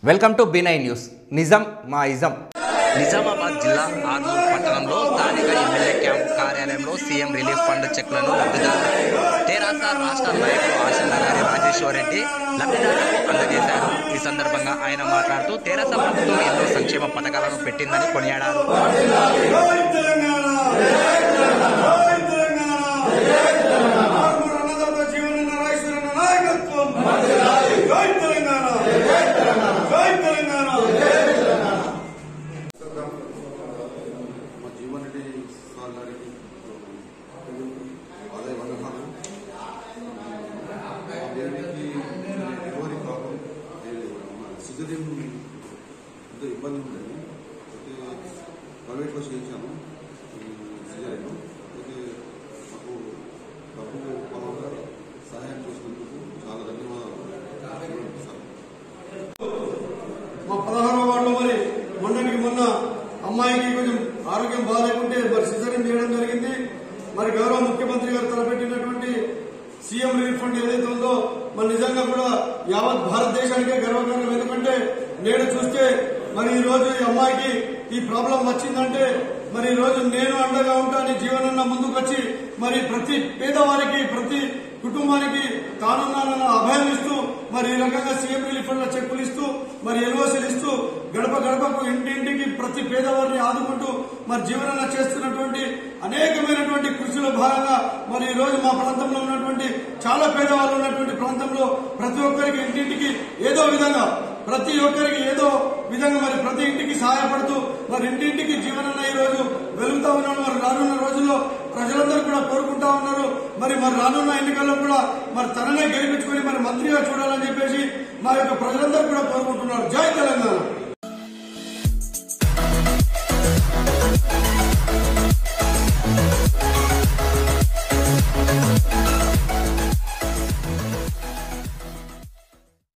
welcome to B nine news నిజం మా ఇజం నిజామాబాద్ జిల్లా ఆర్మూర్ పట్టణంలో స్థానిక ఎమ్మెల్యే క్యాంప్ కార్యాలయంలో సీఎం రిలీఫ్ ఫండ్ చెక్లను లబ్ధిదారులు తెరాస రాష్ట్ర నాయకులు ఆశందగారి రాజేశ్వర్ రెడ్డి లబ్ధిదారులకు అందజేశారు ఈ సందర్భంగా ఆయన మాట్లాడుతూ తెరాస ప్రభుత్వం ఎన్నో సంక్షేమ పథకాలను పెట్టిందని కొనియాడారు జై తెలంగాణ జై తెలంగాణ ఆర్మూర్ అన్నదాత జీవన నారాయణ నాయకత్వం జై తెలంగాణ జై తెలంగాణ మా జీవన్ రెడ్డి సార్ గారికి ఆదాయ వందనాలు మా బేబీకి డెలివరీ ప్రాబ్లం సిజరీన్ ఎంతో ఇబ్బంది ఉండేది అయితే ప్రైవేట్లో చేయించాము సిజరీన్ అయితే మాకు డబ్బు పరంగా సహాయం చేసినందుకు చాలా ధన్యవాదాలు సార్ మా పదహారవ వార్డులో మరి మొన్నటికి మొన్న అమ్మాయికి కొంచెం ఆరోగ్యం బాగాలేకుంటే మరి సిజరీన్ చేయడం జరిగింది మరి గౌరవ ముఖ్యమంత్రి గారు తలపెట్టినటువంటి సీఎం రిలీఫ్ ఫండ్ ఏదైతే ఉందో మరి నిజంగా కూడా యావత్ భారతదేశానికే గర్వకారణం ఎందుకంటే నేడు చూస్తే మరి ఈ రోజు ఈ అమ్మాయికి ఈ ప్రాబ్లం వచ్చిందంటే మరి ఈ రోజు నేను అండగా ఉంటాను జీవనన్న ముందుకు వచ్చి మరి ప్రతి పేదవారికి ప్రతి కుటుంబానికి తానున్నానన్న అభయం ఇస్తూ మరి ఈ రకంగా సీఎం రిలీఫ్ ఫండ్ చెక్కులు ఇస్తూ మరి ఎల్ఓసీలు ఇస్తూ గడప గడపకు ఇంటింటికి ప్రతి పేదవారిని ఆదుకుంటూ మరి జీవనన్న చేస్తున్నటువంటి అనేకమైనటువంటి కృషిలో భాగంగా మరి ఈ రోజు మా ప్రాంతంలో ఉన్నటువంటి చాలా పేదవాళ్ళు ఉన్నటువంటి ప్రాంతంలో ప్రతి ఒక్కరికి ఇంటింటికి ఏదో విధంగా ప్రతి ఒక్కరికి ఏదో విధంగా మరి ప్రతి ఇంటికి సహాయపడుతూ మరి ఇంటింటికి జీవనన్న ఈ రోజు వెలుగుతా ఉన్నాడు మరి రానున్న రోజుల్లో ప్రజలందరూ కూడా కోరుకుంటా ఉన్నారు మరి మరి రానున్న ఎన్నికల్లో కూడా మరి తననే గెలిపించుకొని మరి మంత్రిగా చూడాలని చెప్పేసి మా యొక్క ప్రజలందరూ కూడా కోరుకుంటున్నారు జై తెలంగాణ